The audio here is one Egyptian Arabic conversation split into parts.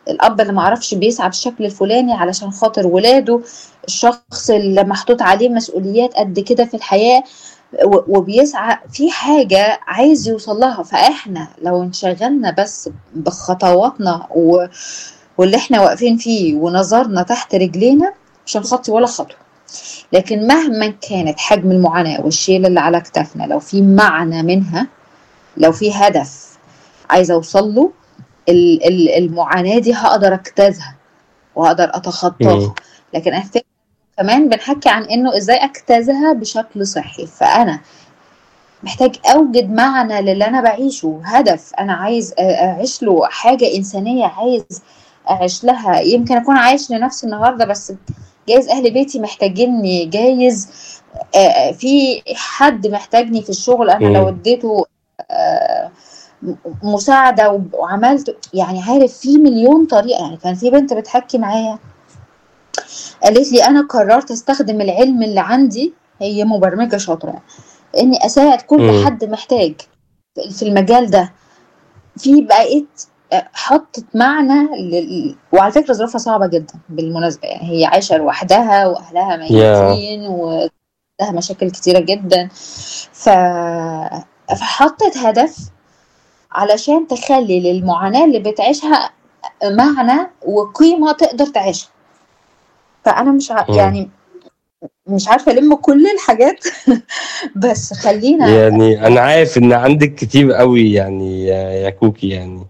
الأب اللي معرفش بيسعى بالشكل الفلاني علشان خاطر ولاده الشخص اللي محطوط عليه مسؤوليات قد كده في الحياة و- وبيسعى في حاجة عايز يوصل لها فإحنا لو انشغلنا بس بخطواتنا و... واللي احنا واقفين فيه ونظرنا تحت رجلينا مش هنخطي ولا خطوة لكن مهما كانت حجم المعاناة والشيل اللي على كتافنا لو في معنى منها لو في هدف عايزة أوصل له ال- ال- المعاناة دي هقدر أجتازها وهقدر أتخطاها مم. لكن احنا كمان بنحكي عن إنه إزاي أجتازها بشكل صحي فأنا محتاج أوجد معنى للي أنا بعيشه هدف أنا عايز أ- أعيش له حاجة إنسانية عايز أعيش لها يمكن أكون عايش لنفسي النهاردة بس جايز أهل بيتي محتاجيني جايز آه، في حد محتاجني في الشغل أنا لو مم. اديته آه، م- مساعدة وب- وعملت يعني عارف في مليون طريقة يعني كان في بنت بتحكي معايا قالت لي أنا قررت أستخدم العلم اللي عندي هي مبرمجة شاطرة إني أساعد كل مم. حد محتاج في المجال ده في بقيت حطت معنى لل... وعلى فكرة ظروفها صعبة جدا بالمناسبة يعني هي عايشة لوحدها وأهلها يا ميتين ولها مشاكل كتيرة جدا ف... فحطت هدف علشان تخلي للمعاناة اللي بتعيشها معنى وقيمة تقدر تعيشها فأنا مش ع... مم. يعني مش عارفة ألم كل الحاجات بس خلينا يعني انا عارف ان عندك كتير قوي يعني يا يا كوكي يعني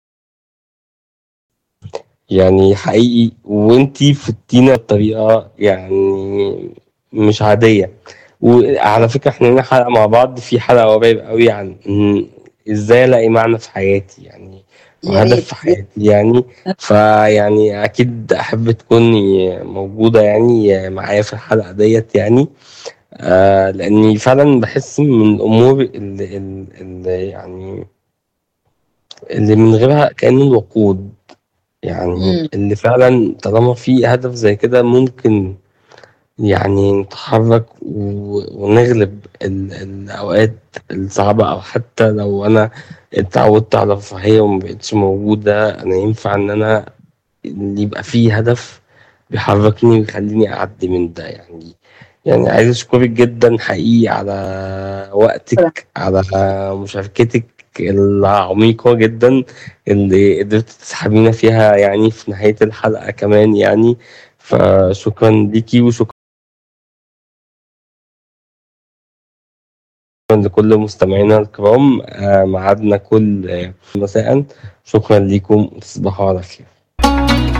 يعني حقيقي وانتي فتينا بطريقة يعني مش عادية وعلى فكرة احنا لنا حلقة مع بعض في حلقة قريب قوي عن إن ازاي الاقي معنى في حياتي يعني يا وهدف ريت في حياتي يعني فيعني اكيد احب تكوني موجودة يعني معايا في الحلقة ديت يعني آه لاني فعلا بحس من الامور اللي, اللي يعني اللي من غيرها كأنه الوقود يعني مم. اللي فعلا طالما في هدف زي كده ممكن يعني نتحرك و- ونغلب ال- الأوقات الصعبة أو حتى لو أنا اتعودت على الرفاهية ومبقتش موجودة أنا ينفع إن أنا اللي يبقى فيه هدف بيحركني ويخليني أعدي من ده يعني يعني عايز أشكرك جدا حقيقي على وقتك على مشاركتك العميقة جدا اللي قدرت تسحبينا فيها يعني في نهاية الحلقة كمان يعني فشكرا ليكي وشكرا لكل مستمعينا الكرام آه، ميعادنا كل آه، مساء شكرا لكم تصبحوا على خير